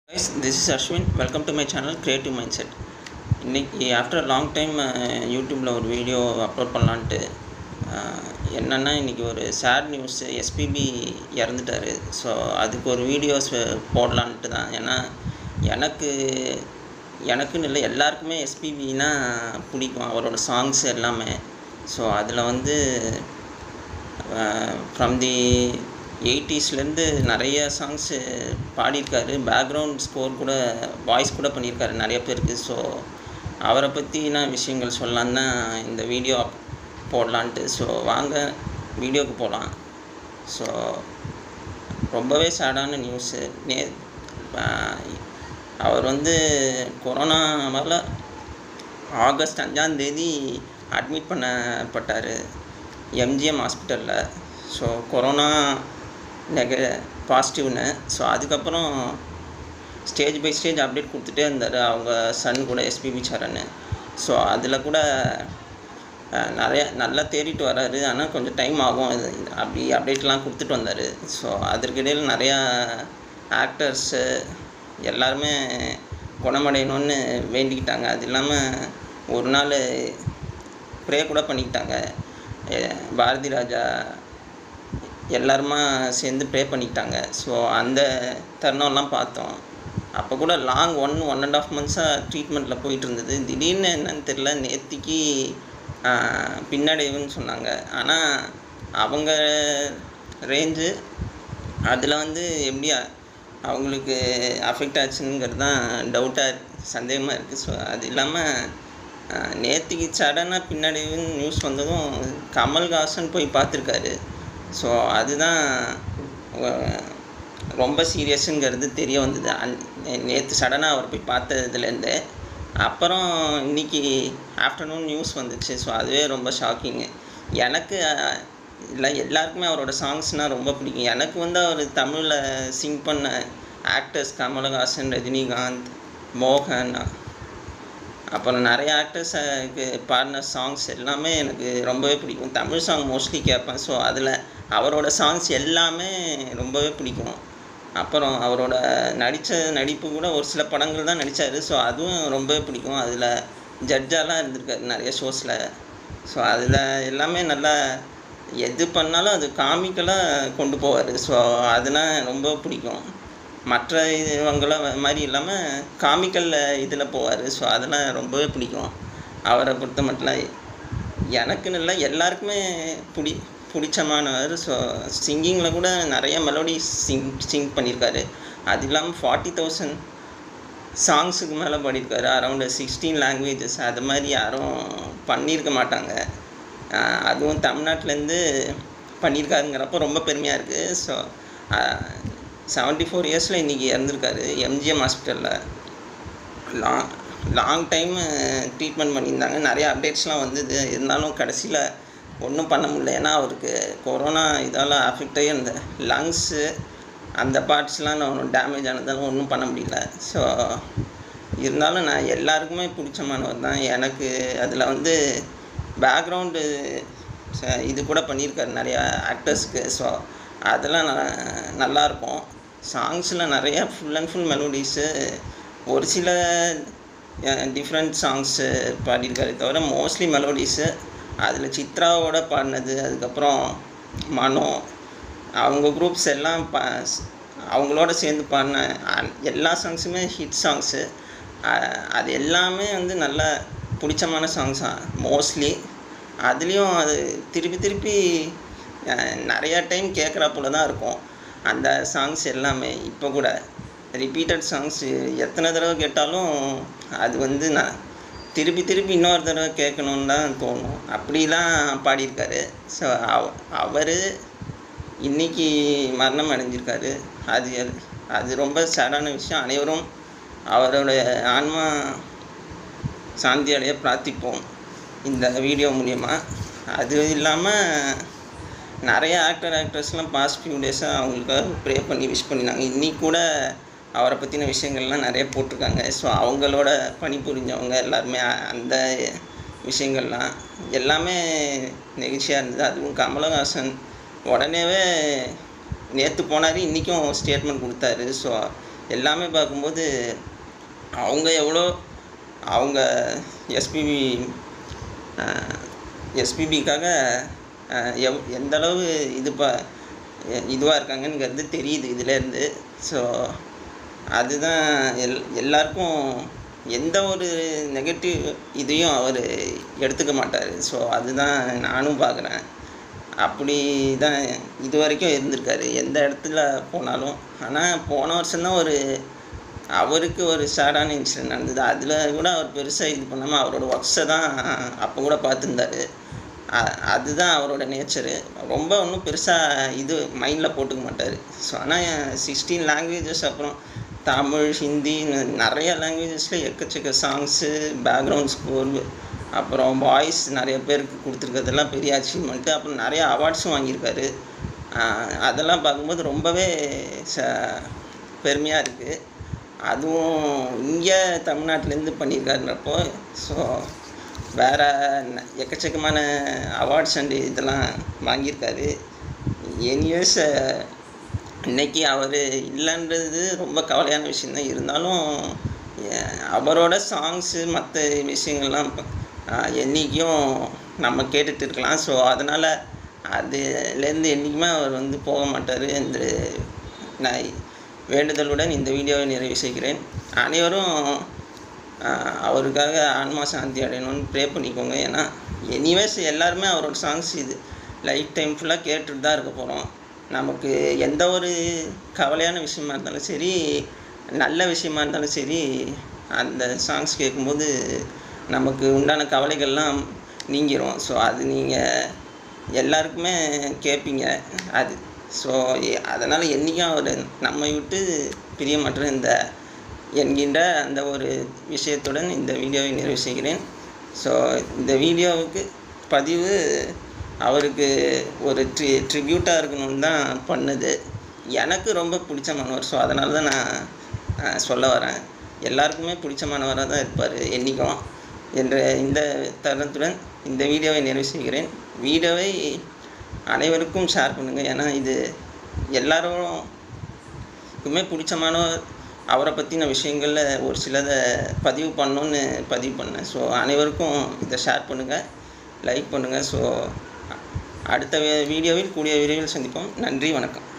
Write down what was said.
guys this is Ashwin welcome to my channel creative mindset இன்றைக்கி after long time யூடியூப்பில் ஒரு video upload பண்ணலான்ட்டு என்னென்னா இன்றைக்கி ஒரு சேட் நியூஸ் எஸ்பிபி இறந்துட்டார் ஸோ அதுக்கு ஒரு வீடியோஸ் போடலான்ட்டு தான் ஏன்னா எனக்கு எனக்குன்னு இல்லை எல்லாருக்குமே எஸ்பிபினா பிடிக்கும் அவரோட சாங்ஸ் எல்லாமே ஸோ அதில் வந்து ஃப்ரம் தி எயிட்டிஸ்லேருந்து நிறைய சாங்ஸு பாடியிருக்காரு பேக்ரவுண்ட் ஸ்கோர் கூட வாய்ஸ் கூட பண்ணியிருக்காரு நிறைய பேருக்கு ஸோ அவரை பற்றின விஷயங்கள் சொல்லலான்னு தான் இந்த வீடியோ போடலான்ட்டு ஸோ வாங்க வீடியோவுக்கு போகலாம் ஸோ ரொம்பவே சேடான நியூஸு நே அவர் வந்து கொரோனாவால் ஆகஸ்ட் அஞ்சாந்தேதி அட்மிட் பண்ணப்பட்டார் எம்ஜிஎம் ஹாஸ்பிட்டலில் ஸோ கொரோனா நெக பாசிட்டிவ்னு ஸோ அதுக்கப்புறம் ஸ்டேஜ் பை ஸ்டேஜ் அப்டேட் கொடுத்துட்டே இருந்தார் அவங்க சன் கூட எஸ்பிபி சரண் ஸோ அதில் கூட நிறைய நல்லா தேடிட்டு வராரு ஆனால் கொஞ்சம் டைம் ஆகும் இது அப்படி அப்டேட்லாம் கொடுத்துட்டு வந்தார் ஸோ அதற்கிடையில் நிறையா ஆக்டர்ஸு எல்லாருமே குணமடையணும்னு வேண்டிக்கிட்டாங்க அது இல்லாமல் ஒரு நாள் ப்ரே கூட பண்ணிக்கிட்டாங்க பாரதி ராஜா எல்லாருமா சேர்ந்து ப்ரே பண்ணிக்கிட்டாங்க ஸோ அந்த தருணம்லாம் பார்த்தோம் அப்போ கூட long one one and half மந்த்ஸாக ட்ரீட்மெண்ட்டில் போயிட்டு இருந்தது திடீர்னு என்னன்னு தெரில நேத்திக்கு பின்னடைவுன்னு சொன்னாங்க ஆனால் அவங்க ரேஞ்சு அதில் வந்து எப்படி அவங்களுக்கு அஃபெக்ட் ஆச்சுங்கிறது தான் டவுட்டாக சந்தேகமாக இருக்குது ஸோ அது இல்லாமல் நேற்றுக்கு சடனாக பின்னடைவுன்னு நியூஸ் வந்ததும் கமல்ஹாசன் போய் பார்த்துருக்காரு ஸோ அதுதான் ரொம்ப சீரியஸுங்கிறது தெரிய வந்தது அந் நேற்று சடனாக அவர் போய் பார்த்ததுலேருந்து அப்புறம் இன்றைக்கி ஆஃப்டர்நூன் நியூஸ் வந்துச்சு ஸோ அதுவே ரொம்ப ஷாக்கிங்கு எனக்கு இல்லை எல்லாருக்குமே அவரோட சாங்ஸ்னால் ரொம்ப பிடிக்கும் எனக்கு வந்து அவர் தமிழில் சிங் பண்ண ஆக்டர்ஸ் கமலஹாசன் ரஜினிகாந்த் மோகன் அப்புறம் நிறைய ஆக்டர்ஸுக்கு பாடின சாங்ஸ் எல்லாமே எனக்கு ரொம்பவே பிடிக்கும் தமிழ் சாங் மோஸ்ட்லி கேட்பேன் ஸோ அதில் அவரோட சாங்ஸ் எல்லாமே ரொம்பவே பிடிக்கும் அப்புறம் அவரோட நடித்த நடிப்பு கூட ஒரு சில படங்கள் தான் நடித்தார் ஸோ அதுவும் ரொம்பவே பிடிக்கும் அதில் ஜட்ஜாலாம் இருந்திருக்காரு நிறைய ஷோஸில் ஸோ அதில் எல்லாமே நல்லா எது பண்ணாலும் அது காமிக்கலாக கொண்டு போவார் ஸோ அதெல்லாம் ரொம்ப பிடிக்கும் மற்ற இவங்கள மாதிரி இல்லாமல் காமிக்கலில் இதில் போவார் ஸோ அதெல்லாம் ரொம்பவே பிடிக்கும் அவரை பொறுத்த மட்டும் எனக்குன்னு இல்லை எல்லாருக்குமே பிடி பிடிச்சமானவர் ஸோ சிங்கிங்கில் கூட நிறைய மெலோடி சிங் சிங் பண்ணியிருக்காரு அது இல்லாமல் ஃபார்ட்டி தௌசண்ட் சாங்ஸுக்கு மேலே பாடியிருக்காரு அரௌண்டு சிக்ஸ்டீன் லாங்குவேஜஸ் அது மாதிரி யாரும் பண்ணியிருக்க மாட்டாங்க அதுவும் தமிழ்நாட்டிலேருந்து பண்ணியிருக்காருங்கிறப்போ ரொம்ப பெருமையாக இருக்குது ஸோ செவன்ட்டி ஃபோர் இயர்ஸில் இன்றைக்கி இறந்துருக்காரு எம்ஜிஎம் ஹாஸ்பிட்டலில் லாங் லாங் டைம் ட்ரீட்மெண்ட் பண்ணியிருந்தாங்க நிறைய அப்டேட்ஸ்லாம் வந்தது இருந்தாலும் கடைசியில் ஒன்றும் பண்ண முடியல ஏன்னா அவருக்கு கொரோனா இதால் அஃபெக்ட் ஆகி அந்த லங்ஸு அந்த பார்ட்ஸ்லாம் நான் டேமேஜ் ஆனதாலும் ஒன்றும் பண்ண முடியல ஸோ இருந்தாலும் நான் எல்லாருக்குமே பிடிச்சமானவர் தான் எனக்கு அதில் வந்து பேக்ரவுண்டு இது கூட பண்ணியிருக்காரு நிறையா ஆக்டர்ஸ்க்கு ஸோ அதெல்லாம் நல்லாயிருக்கும் சாங்ஸில் நிறையா ஃபுல் அண்ட் ஃபுல் மெலோடிஸு ஒரு சில டிஃப்ரெண்ட் சாங்ஸு பாடியிருக்காரு தவிர மோஸ்ட்லி மெலோடிஸு அதில் சித்ராவோட பாடினது அதுக்கப்புறம் மனோ அவங்க குரூப்ஸ் எல்லாம் பா அவங்களோட சேர்ந்து பாடின எல்லா சாங்ஸுமே ஹிட் சாங்ஸு அது எல்லாமே வந்து நல்ல பிடிச்சமான சாங்ஸாக மோஸ்ட்லி அதுலேயும் அது திருப்பி திருப்பி நிறையா டைம் கேட்குறா போல தான் இருக்கும் அந்த சாங்ஸ் எல்லாமே இப்போ கூட ரிப்பீட்டட் சாங்ஸ் எத்தனை தடவை கேட்டாலும் அது வந்து நான் திருப்பி திருப்பி இன்னொரு தடவை கேட்கணுன்னு தான் தோணும் அப்படிலாம் பாடியிருக்காரு ஸோ அவ அவர் இன்றைக்கி மரணம் அடைஞ்சிருக்காரு அது அது ரொம்ப சேடான விஷயம் அனைவரும் அவரோட ஆன்மா சாந்தி அடைய பிரார்த்திப்போம் இந்த வீடியோ மூலயமா அது இல்லாமல் நிறைய ஆக்டர் ஆக்ட்ரஸ்லாம் பாஸ்ட் ஃபியூ டேஸாக அவங்களுக்காக ப்ரே பண்ணி விஷ் பண்ணினாங்க இன்றைக்கி கூட அவரை பற்றின விஷயங்கள்லாம் நிறைய போட்டிருக்காங்க ஸோ அவங்களோட பணிபுரிஞ்சவங்க எல்லாருமே அந்த விஷயங்கள்லாம் எல்லாமே நெகிழ்ச்சியாக இருந்தது அதுவும் கமலஹாசன் உடனேவே நேற்று போனார் இன்றைக்கும் ஸ்டேட்மெண்ட் கொடுத்தாரு ஸோ எல்லாமே பார்க்கும்போது அவங்க எவ்வளோ அவங்க எஸ்பிபி எஸ்பிபிக்காக எவ் எந்த அளவு இது ப இதுவாக இருக்காங்கங்கிறது தெரியுது இதுலேருந்து ஸோ அதுதான் எல் எல்லாருக்கும் எந்த ஒரு நெகட்டிவ் இதையும் அவர் எடுத்துக்க மாட்டார் ஸோ அதுதான் நானும் பார்க்குறேன் அப்படி தான் இது வரைக்கும் இருந்திருக்காரு எந்த இடத்துல போனாலும் ஆனால் போன வருஷம்தான் ஒரு அவருக்கு ஒரு சேடான இன்சிடென்ட் நடந்தது அதில் கூட அவர் பெருசாக இது பண்ணாமல் அவரோட ஒர்க்ஸை தான் அப்போ கூட பார்த்துருந்தாரு அ- அதுதான் அவரோட நேச்சரு ரொம்ப ஒன்றும் பெருசாக இது மைண்டில் போட்டுக்க மாட்டார் ஸோ ஆனால் சிக்ஸ்டீன் லாங்குவேஜஸ் அப்புறம் தமிழ் ஹிந்தி ந- நிறைய லாங்குவேஜஸில் எக்கச்சக்க சாங்ஸு பேக்ரவுண்ட் ஸ்கோர் அப்புறம் வாய்ஸ் நிறைய பேருக்கு கொடுத்துருக்கிறதெல்லாம் பெரிய அச்சீவ்மெண்ட்டு அப்புறம் நிறைய அவார்ட்ஸும் வாங்கியிருக்காரு ஆஹ் அதெல்லாம் பார்க்கும்போது ரொம்பவே ச பெருமையாக இருக்குது அதுவும் இங்கே தமிழ்நாட்டிலேருந்து பண்ணியிருக்காருன்றப்போ ஸோ வேறு எக்கச்சக்கமான அவார்ட்ஸ் அண்டு இதெல்லாம் வாங்கியிருக்காரு எனிவேஸ் இன்னைக்கு அவர் இல்லைன்றது ரொம்ப கவலையான விஷயந்தான் இருந்தாலும் அஹ் அவரோட சாங்ஸு மற்ற விஷயங்கள்லாம் இப்ப, அஹ் என்னைக்கும் நம்ம கேட்டுட்டு இருக்கலாம் ஸோ அதனால் அதுலேருந்து என்றைக்குமே அவர் வந்து போக மாட்டார் என்று நான் வேண்டுதலுடன் இந்த வீடியோவை நிறைவு செய்கிறேன் அனைவரும் ஆஹ் அவருக்காக ஆன்மா சாந்தி அடையணும்னு ப்ரே பண்ணிக்கோங்க ஏன்னா எனிவேஸ் எல்லாருமே அவரோட சாங்ஸ் இது லைஃப் டைம் ஃபுல்லாக கேட்டுட்டு தான் இருக்க போகிறோம் நமக்கு எந்த ஒரு கவலையான விஷயமா இருந்தாலும் சரி நல்ல விஷயமா இருந்தாலும் சரி அந்த சாங்ஸ் கேட்கும்போது நமக்கு உண்டான கவலைகள்லாம் நீங்கிரும் ஸோ அது நீங்கள் எல்லாருக்குமே கேட்பீங்க அது ஸோ அதனால் என்றைக்கும் அவர் நம்மை விட்டு பிரியமற்ற இந்த என்கின்ற அந்த ஒரு விஷயத்துடன் இந்த வீடியோவை நிறைவு செய்கிறேன் ஸோ இந்த வீடியோவுக்கு பதிவு அவருக்கு ஒரு ட்ரி ட்ரிபியூட்டாக இருக்கணும்னு தான் பண்ணுது எனக்கு ரொம்ப பிடிச்சமானவர் ஸோ அதனால தான் நான் அஹ், சொல்ல வரேன் எல்லாருக்குமே பிடிச்சமானவராக தான் இருப்பார் என்றைக்கும் என்ற இந்த தருணத்துடன் இந்த வீடியோவை நிறைவு செய்கிறேன் வீடியோவை அனைவருக்கும் ஷேர் பண்ணுங்கள் ஏன்னா இது எல்லாருக்குமே பிடிச்சமானவர் அவரை பற்றின விஷயங்களில் ஒரு சிலதை பதிவு பண்ணணுன்னு பதிவு பண்ணேன் ஸோ அனைவருக்கும் இதை ஷேர் பண்ணுங்கள் லைக் பண்ணுங்கள் ஸோ அடுத்த வீடியோவில் கூடிய விரைவில் சந்திப்போம் நன்றி வணக்கம்